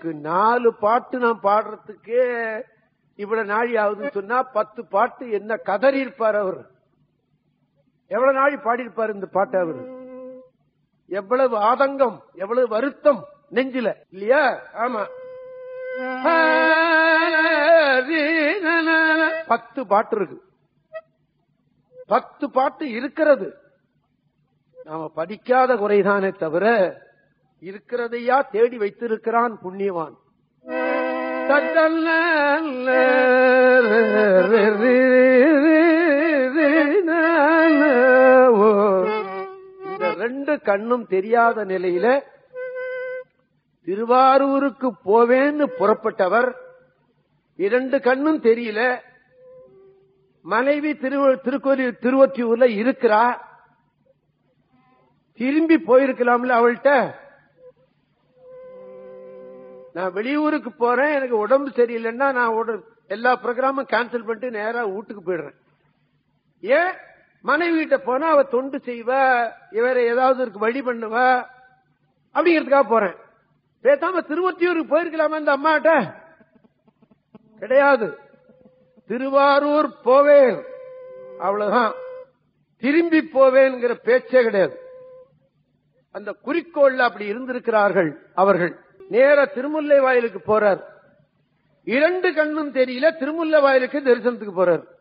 வாயிலுக்கு நாலு பாட்டு நான் பாடுறதுக்கே இவ்வளவு நாழி ஆகுதுன்னு சொன்னா பத்து பாட்டு என்ன கதறி இருப்பார் அவர் எவ்வளவு நாழி பாடியிருப்பார் இந்த பாட்டு அவர் எவ்வளவு ஆதங்கம் எவ்வளவு வருத்தம் நெஞ்சில இல்லையா ஆமா பத்து பாட்டு இருக்கு பத்து பாட்டு இருக்கிறது நாம படிக்காத குறைதானே தவிர இருக்கிறதையா தேடி வைத்திருக்கிறான் புண்ணியவான் இந்த ரெண்டு கண்ணும் தெரியாத நிலையில திருவாரூருக்கு போவேன்னு புறப்பட்டவர் இரண்டு கண்ணும் தெரியல மனைவி திரு திருக்கோயில் திருவொற்றியூர்ல இருக்கிறா திரும்பி போயிருக்கலாம்ல அவள்கிட்ட நான் வெளியூருக்கு போறேன் எனக்கு உடம்பு சரியில்லைன்னா நான் உட- எல்லா ப்ரோக்ராமும் கேன்சல் பண்ணிட்டு நேரா வீட்டுக்கு போயிடுறேன் ஏன் மனைவி கிட்ட போனா அவ தொண்டு செய்வ இவர ஏதாவது இருக்கு வழி பண்ணுவ அப்படிங்கிறதுக்காக போறேன் பேசாம திருவொற்றியூருக்கு போயிருக்கலாமா இந்த அம்மாட்ட கிடையாது திருவாரூர் போவேன் அவ்வளவுதான் திரும்பி போவேன்ங்கிற பேச்சே கிடையாது அந்த குறிக்கோள்ல அப்படி இருந்திருக்கிறார்கள் அவர்கள் நேர திருமுல்லை வாயிலுக்கு போறார் இரண்டு கண்ணும் தெரியல திருமுல்லை வாயிலுக்கு தரிசனத்துக்கு போறார்